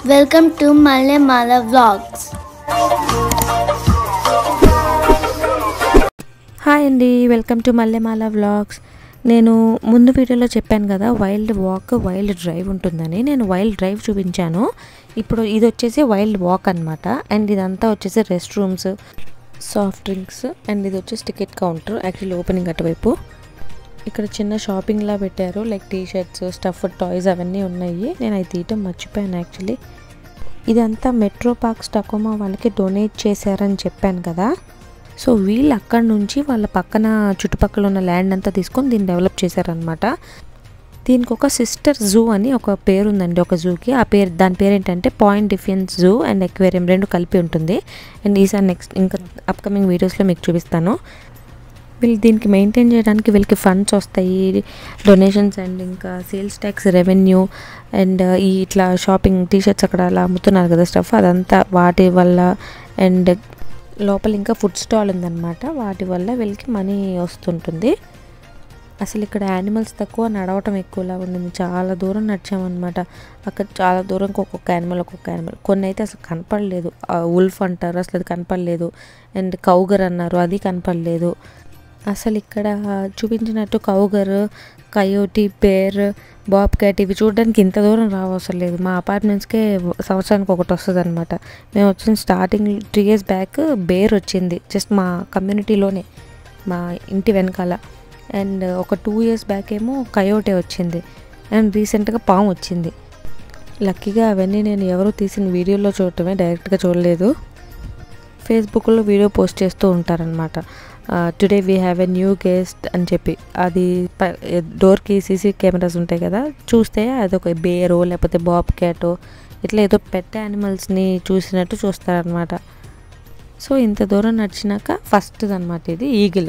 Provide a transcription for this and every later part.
Welcome to Malay Mala Vlogs. Hi అండి welcome to Mallemala vlogs నేను ముందు వీడియోలో చెప్పాను కదా వైల్డ్ వాక్ వైల్డ్ డ్రైవ్ ఉంటుందని నేను వైల్డ్ డ్రైవ్ చూపించాను ఇప్పుడు ఇది వచ్చేసి వైల్డ్ వాక్ అనమాట అండ్ ఇదంతా వచ్చేసి restrooms soft drinks and ఇది వచ్చేసి టికెట్ కౌంటర్ యాక్చువల్లీ ఓపెనింగ్ అటువైపు ఇక్కడ చిన్న షాపింగ్లా పెట్టారు like T shirts stuff toys అవన్నీ ఉన్నాయి నేను అవి తీయటం మర్చిపోయాను యాక్చువల్లీ ఇదంతా మెట్రో పార్క్స్ టకోమా వాళ్ళకి డొనేట్ చేశారని చెప్పాను కదా సో వీళ్ళు అక్కడ నుంచి వాళ్ళ పక్కన చుట్టుపక్కల ఉన్న ల్యాండ్ అంతా తీసుకొని దీన్ని డెవలప్ చేశారనమాట దీనికి ఒక సిస్టర్ జూ అని ఒక పేరు ఉందండి ఒక జూకి ఆ పేరు దాని పేరు ఏంటంటే Point Defiance Zoo and Aquarium రెండు కలిపి ఉంటుంది అండ్ ఈసారి నెక్స్ట్ ఇంకా అప్కమింగ్ వీడియోస్లో మీకు చూపిస్తాను వీళ్ళు దీనికి మెయింటైన్ చేయడానికి వీళ్ళకి ఫండ్స్ వస్తాయి డొనేషన్స్ అండ్ ఇంకా సేల్స్ ట్యాక్స్ రెవెన్యూ అండ్ ఈ ఇట్లా షాపింగ్ టీ షర్ట్స్ అక్కడ అలా అమ్ముతున్నారు కదా స్టఫ్ అదంతా వాటి వల్ల అండ్ లోపల ఇంకా ఫుడ్ స్టాల్ ఉందన్నమాట వాటి వల్ల వీళ్ళకి మనీ వస్తుంటుంది అసలు ఇక్కడ యానిమల్స్ తక్కువ నడవటం ఎక్కువలా ఉండింది చాలా దూరం నడిచామన్నమాట అక్కడ చాలా దూరంకి ఒక్కొక్క యానిమల్ ఒక్కొక్క యానిమల్ కొన్ని అయితే అసలు కనపడలేదు ఉల్ఫ్ అంటారు అసలు అది కనపడలేదు అండ్ కౌగర్ అన్నారు అది కనపడలేదు అసలు ఇక్కడ చూపించినట్టు cougar coyote bear bobcat ఇవి చూడడానికి ఇంత దూరం రావసరం లేదు మా అపార్ట్మెంట్స్కే సంవత్సరానికి ఒకటి వస్తుంది అనమాట మేము వచ్చిన starting three years back bear వచ్చింది జస్ట్ మా కమ్యూనిటీలోనే మా ఇంటి వెనకాల అండ్ ఒక టూ ఇయర్స్ బ్యాక్ ఏమో కయోటే వచ్చింది అండ్ రీసెంట్గా పాము వచ్చింది లక్కీగా అవన్నీ నేను ఎవరు తీసిన వీడియోలో చూడటమే డైరెక్ట్గా చూడలేదు ఫేస్బుక్లో వీడియో పోస్ట్ చేస్తూ ఉంటారనమాట today we have a new guest అని చెప్పి అది డోర్కి సీసీ కెమెరాస్ ఉంటాయి కదా చూస్తే అదొక బేరో లేకపోతే బాబ్ క్యాటో ఇట్లా ఏదో పెద్ద యానిమల్స్ని చూసినట్టు చూస్తారనమాట సో ఇంత దూరం నడిచినాక ఫస్ట్ అనమాట ఇది ఈగిల్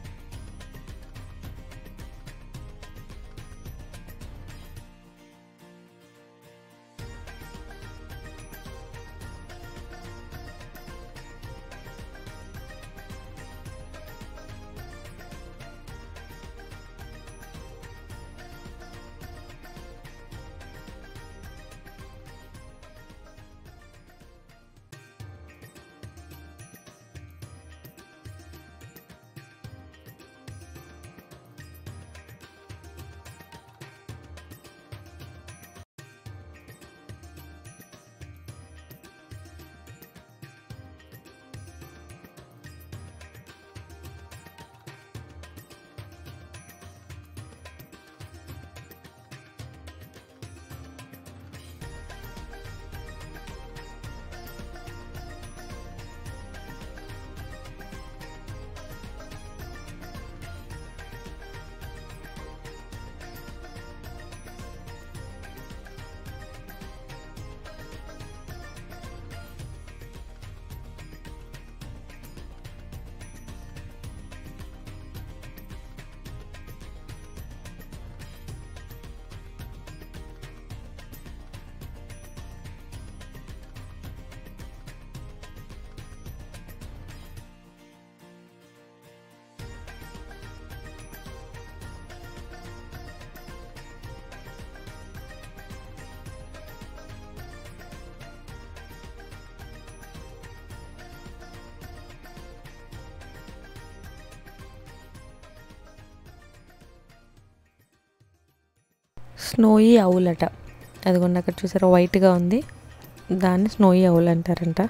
స్నోయి అవులట అదిగోండి అక్కడ చూసారా వైట్గా ఉంది దాన్ని స్నోయి అవుల్ అంటారంట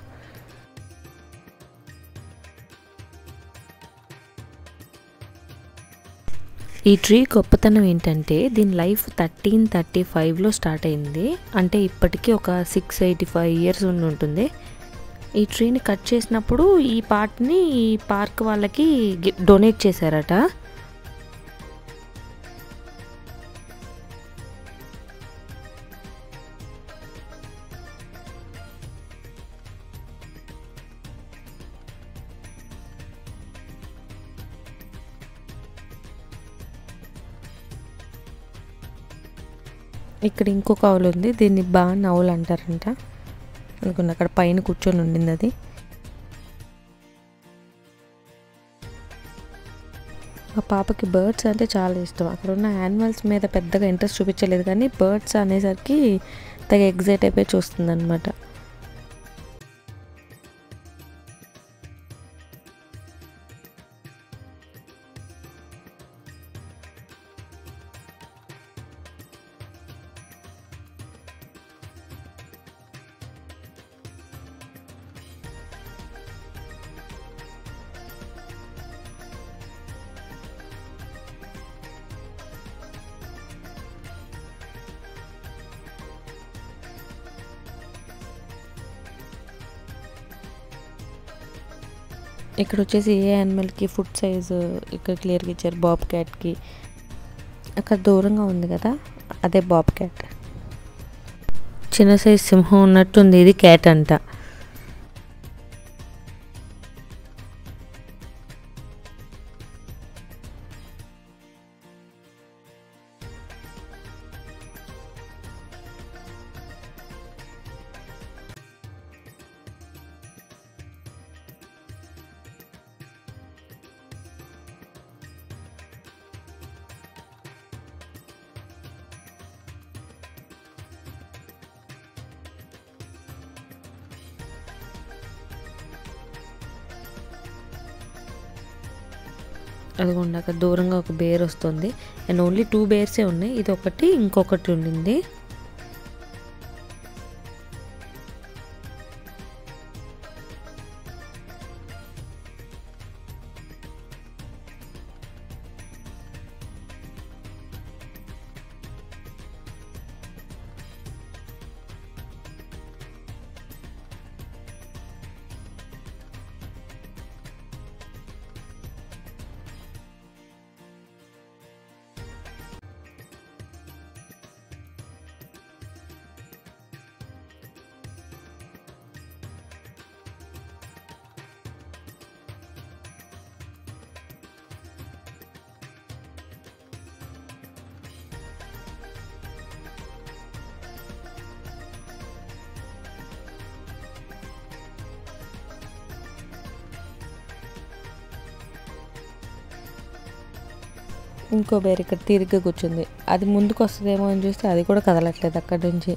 ఈ ట్రీ గొప్పతనం ఏంటంటే దీని లైఫ్ థర్టీన్ థర్టీ ఫైవ్లో స్టార్ట్ అయింది అంటే ఇప్పటికీ ఒక సిక్స్ ఎయిటీ ఫైవ్ ఇయర్స్ ఉండి ఉంటుంది ఈ ట్రీని కట్ చేసినప్పుడు ఈ పార్ట్ని ఈ పార్క్ వాళ్ళకి డొనేట్ చేశారట ఇక్కడ ఇంకొక ఆవులు ఉంది దీన్ని బాగా ఆవులు అంటారంట అనుకున్న అక్కడ పైన కూర్చొని ఉండింది అది మా పాపకి బర్డ్స్ అంటే చాలా ఇష్టం అక్కడ ఉన్న యానిమల్స్ మీద పెద్దగా ఇంట్రెస్ట్ చూపించలేదు కానీ బర్డ్స్ అనేసరికి తెగ ఎగ్జైట్ అయిపోయి చూస్తుంది అనమాట ఇక్కడ వచ్చేసి ఏ యానిమల్కి ఫుడ్ సైజు ఇక్కడ క్లియర్గా ఇచ్చారు బాబ్ క్యాట్కి అక్కడ దూరంగా ఉంది కదా అదే బాబ్ క్యాట్ చిన్న సైజ్ సింహం ఉన్నట్టుంది ఇది క్యాట్ అంట అదిగోండి అక్కడ దూరంగా ఒక బేర్ వస్తుంది అండ్ ఓన్లీ టూ బేర్సే ఉన్నాయి ఇది ఒకటి ఇంకొకటి ఉండింది ఇంకో బేర్ ఇక్కడ తీరిగ్గా కూర్చుంది అది ముందుకు వస్తుందేమో అని చూస్తే అది కూడా కదలట్లేదు అక్కడి నుంచి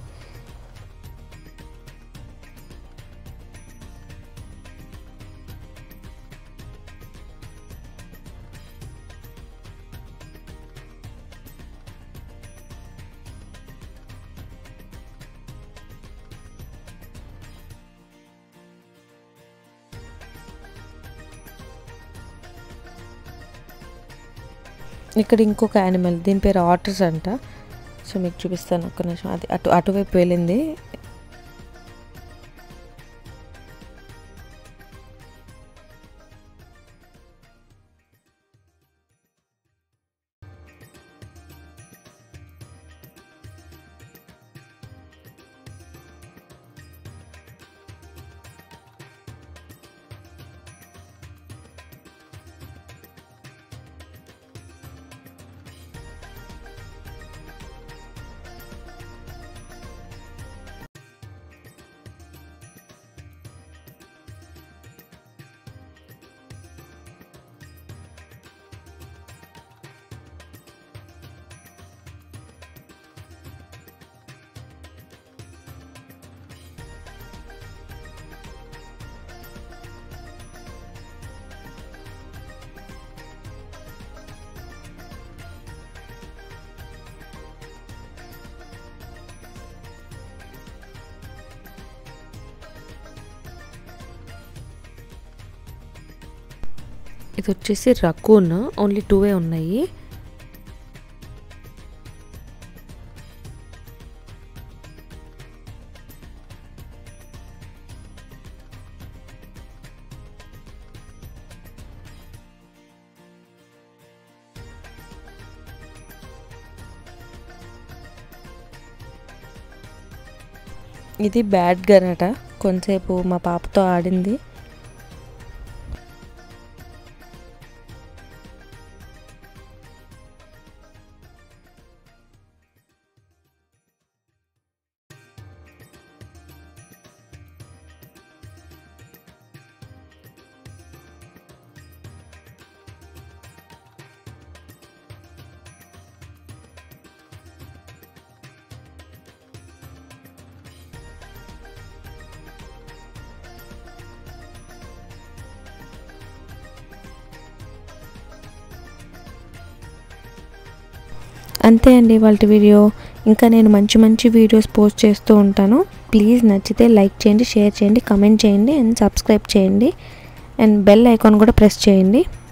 ఇక్కడ ఇంకొక యానిమల్ దీని పేరు ఆటర్స్ అంట సో మీకు చూపిస్తాను ఒక్క నిమిషం అది అటు అటువైపు వెళ్ళింది ఇది వచ్చేసి రకూన్ ఓన్లీ టూవే ఉన్నాయి ఇది బ్యాడ్ గన్ అట కొంతసేపు మా పాపతో ఆడింది అంతే అండి వాళ్ళ వీడియో ఇంకా నేను మంచి మంచి వీడియోస్ పోస్ట్ చేస్తూ ఉంటాను ప్లీజ్ నచ్చితే లైక్ చేయండి షేర్ చేయండి కమెంట్ చేయండి అండ్ సబ్స్క్రైబ్ చేయండి అండ్ బెల్ ఐకాన్ కూడా ప్రెస్ చేయండి